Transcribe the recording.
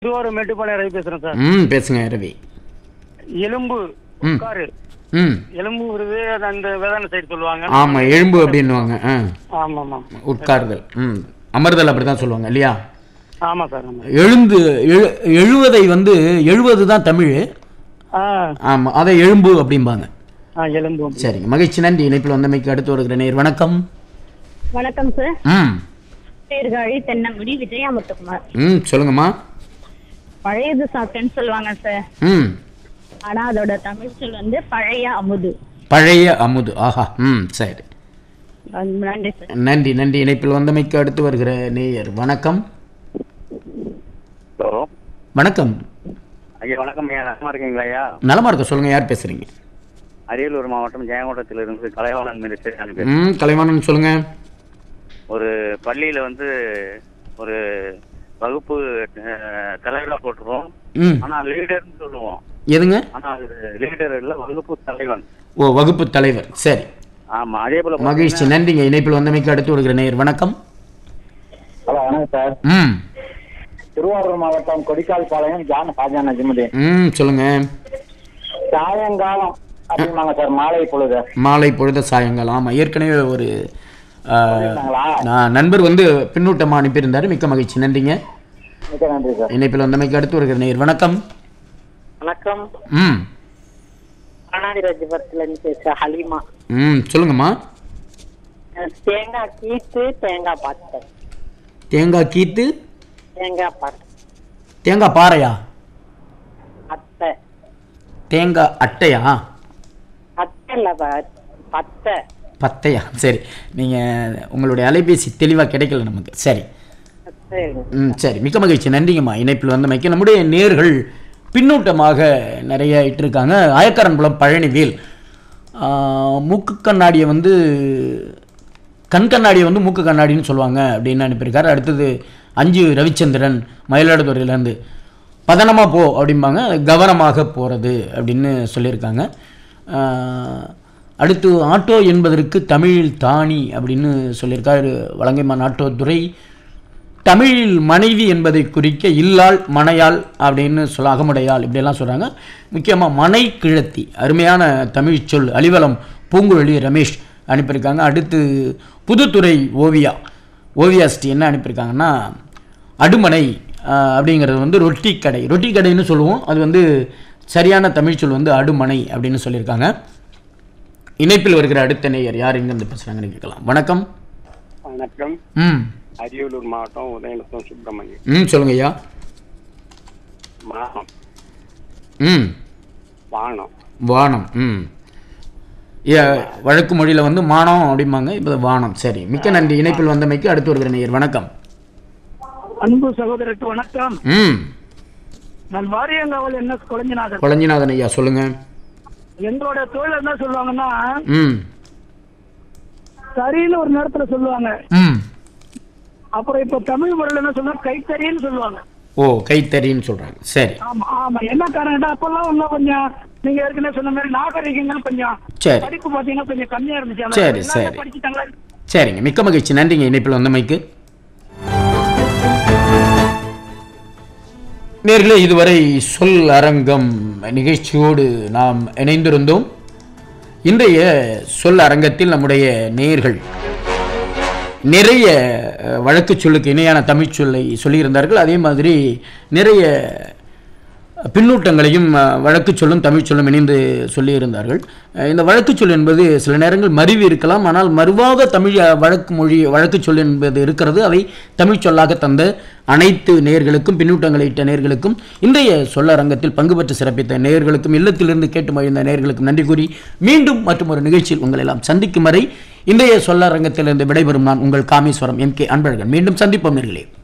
திருவாரூர் மேட்டுப்பாளையம் ரவி பேசுறேன் சார் ம் பேசுங்க ரவி எலும்பு ம். உட்காரு ம் எலும்பு வருது அது அந்த வேதாந்த சைடு சொல்லுவாங்க ஆமாம் எழும்பு அப்படின்னுவாங்க ஆ ஆமா ஆமா உட்காருதல் ம் அமர்தல் அப்படி தான் சொல்லுவாங்க இல்லையா ஆமா சார் ஆமா எழுந்து எழு எழுவதை வந்து எழுவது தான் தமிழ் ஆ ஆமாம் அதை எழும்பு அப்படிம்பாங்க ஆ எலும்பு சரிங்க மகிழ்ச்சி நன்றி இணைப்பில் வந்தமைக்கு அடுத்து வருகிற நேர் வணக்கம் வணக்கம் சார் ம் சீர்காழி தென்னங்குடி விஜயா முத்துக்குமார் ம் சொல்லுங்கம்மா பழையது சாப்பிட்டேன்னு சொல்லுவாங்க சார் ம் ஆனா அதோட தமிழ் சொல் வந்து பழைய அமுது பழைய அமுது ஆஹா ம் சரி அஹ் நன்றி சார் நன்றி நன்றி இணைப்பில் வந்தமைக்கு அடுத்து வருகிற நேயர் வணக்கம் ஹலோ வணக்கம் ஐயா வணக்கம் ஐயா நலமா இருக்கீங்களா ஐயா நலமா இருக்க சொல்லுங்க யார் பேசுறீங்க அரியலூர் மாவட்டம் ஜெயங்கோட்டத்திலிருந்து கலைவாணன் மினிஸ்டர் அனுப்பி ம் கலைவாணன் சொல்லுங்க ஒரு பள்ளியில வந்து ஒரு வகுப்பு அஹ், தலைவரா போட்டுருவோம் ம் ஆனா லீடர்னு சொல்லுவோம் எதுங்க ஆனா அது லீடர் இல்ல வகுப்பு தலைவன் ஓ வகுப்பு தலைவர் சரி ஆமா அதே போல மகிழ்ச்சி நன்றிங்க இணைப்பில் வந்தமைக்கு அடுத்து வருகிற நேயர் வணக்கம் ஹலோ வணக்கம் சார் ம் திருவாரூர் மாவட்டம் கொடிக்கால் பாளையம் ஜான் ஹாஜான் நஜிமுதீன் ம் சொல்லுங்க சாயங்காலம் அப்படிம்பாங்க சார் மாலை பொழுது மாலை பொழுத சாயங்காலம் ஆமாம் ஏற்கனவே ஒரு ஆ, சொல்லியிருந்தாங்களா? நான் நண்பர் வந்து பின்னூட்டமாக அனுப்பியிருந்தாரு மிக்க மகிழ்ச்சி நன்றிங்க மிக்க நன்றி சார் இணைப்பில் வந்தமைக்கு அடுத்து வருகிற நேயர் வணக்கம் வணக்கம் ம் அனாதிராஜபுரத்துல இருந்து பேசுற ஹலிமா ம் சொல்லுங்கம்மா அஹ் தேங்காய் கீத்து தேங்காய் பாத்து தேங்காய் கீத்து தேங்காய் பாத்து தேங்காய் பாறையா அத்தை தேங்காய் அட்டையா அத்தை இல்ல ப- பத்தை பத்தையா சரி நீங்கள் உங்களுடைய அலைபேசி தெளிவாக கிடைக்கல நமக்கு சரி அத்தை ம் சரி மிக்க மகிழ்ச்சி நன்றிங்கம்மா இணைப்பில் வந்தமைக்கு நம்முடைய நேர்கள் பின்னூட்டமாக நிறைய இட்டிருக்காங்க ஆயக்காரன்புலம் பழனிவேல் ஆ, மூக்கு கண்ணாடியை வந்து கண் கண்ணாடியை வந்து மூக்கு கண்ணாடின்னு சொல்லுவாங்க அப்படின்னு அனுப்பியிருக்காரு அடுத்தது அஞ்சு ரவிச்சந்திரன் மயிலாடுதுறையிலேருந்து பதனமாக போ அப்படிம்பாங்க கவனமாக போகிறது அப்படின்னு சொல்லியிருக்காங்க ஆ, அடுத்து ஆட்டோ என்பதற்கு தமிழில் தானி அப்படின்னு சொல்லியிருக்காரு வலங்கைமான் ஆட்டோ துறை தமிழில் மனைவி என்பதை குறிக்க இல்லாள் மனையாள் அப்படின்னு சொல்ல அகமுடையாள் இப்படியெல்லாம் சொல்கிறாங்க முக்கியமாக மனை கிழத்தி அருமையான தமிழ் சொல் அலிவலம் பூங்குழலி ரமேஷ் அனுப்பியிருக்காங்க அடுத்து புதுத்துறை ஓவியா ஓவியாஸ்டி என்ன அனுப்பியிருக்காங்கன்னா அடுமனை ஆஹ், அப்படிங்கிறது வந்து ரொட்டி கடை ரொட்டி கடைன்னு சொல்லுவோம் அது வந்து சரியான தமிழ் சொல் வந்து அடுமனை அப்படின்னு சொல்லியிருக்காங்க இணைப்பில் வருகிற அடுத்த நேயர் யார் எங்கேருந்து பேசுகிறாங்கன்னு கேட்கலாம் வணக்கம் வணக்கம் ம் அரியலூர் மாவட்டம் உதயநத்தம் சுப்பிரமணியம் ம் சொல்லுங்க ஐயா மானம் ம் வானம் வானம் ம் ஏ, வழக்கு மொழியில் வந்து மானம் அப்படிம்பாங்க இப்போ வானம் சரி மிக்க நன்றி இணைப்பில் வந்தமைக்கு அடுத்து வருகிற நேயர் வணக்கம் அன்பு சகோதரருக்கு வணக்கம் ம் நான் வாரியங்காவல் என்ன குழஞ்சிநாதன் கொளஞ்சிநாதன் ஐயா சொல்லுங்க எங்களோட தொழில் என்ன சொல்லுவாங்கன்னா ம் சரின்னு ஒரு நேரத்துல சொல்லுவாங்க ம் அப்புறம் இப்ப தமிழ் முறையில என்ன சொல்லுவாங்க கைத்தறின்னு சொல்லுவாங்க ஓ கைத்தறின்னு சொல்கிறாங்க சரி ஆமா ஆமா என்ன காரணம்னா அப்பெல்லாம் இன்னும் கொஞ்சம் நீங்க ஏற்கனவே சொன்ன மாதிரி நாகரிகங்கள் கொஞ்சம் சரி படிப்பு பாத்தீங்கன்னா கொஞ்சம் கம்மியா இருந்துச்சு ஆனா சரி, எல்லாமே சரி. படிச்சுட்டாங்களா சரிங்க மிக்க மகிழ்ச்சி நன்றிங்க இணைப்பில் வந்தமைக்கு நேர்களே இதுவரை சொல் அரங்கம் நிகழ்ச்சியோடு நாம் இணைந்திருந்தோம் இன்றைய சொல் அரங்கத்தில் நம்முடைய நேயர்கள் நிறைய அஹ், வழக்குச் சொல்லுக்கு இணையான தமிழ்ச் சொல்லை சொல்லியிருந்தார்கள் அதே மாதிரி நிறைய பின்னூட்டங்களையும் அஹ், வழக்குச் சொல்லும் தமிழ் சொல்லும் இணைந்து சொல்லியிருந்தார்கள் அஹ், இந்த வழக்குச் சொல் என்பது சில நேரங்கள் மருவி இருக்கலாம் ஆனால் மறுவாத தமிழ் அஹ், வழக்கு மொழி வழக்குச் சொல் என்பது இருக்கிறது அவை தமிழ் சொல்லாக தந்த அனைத்து நேயர்களுக்கும் பின்னூட்டங்களை இட்ட நேயர்களுக்கும் இன்றைய சொல்லரங்கத்தில் பங்கு பெற்று சிறப்பித்த நேயர்களுக்கும் இல்லத்திலிருந்து கேட்டு மகிழ்ந்த நேயர்களுக்கும் நன்றி கூறி மீண்டும் மற்றும் ஒரு நிகழ்ச்சியில் உங்களை எல்லாம் சந்திக்கும் வரை இன்றைய சொல்லரங்கத்திலிருந்து விடைபெறும் நான் உங்கள் காமேஸ்வரம் எம் கே அன்பழகன் மீண்டும் சந்திப்போம் நேர்களே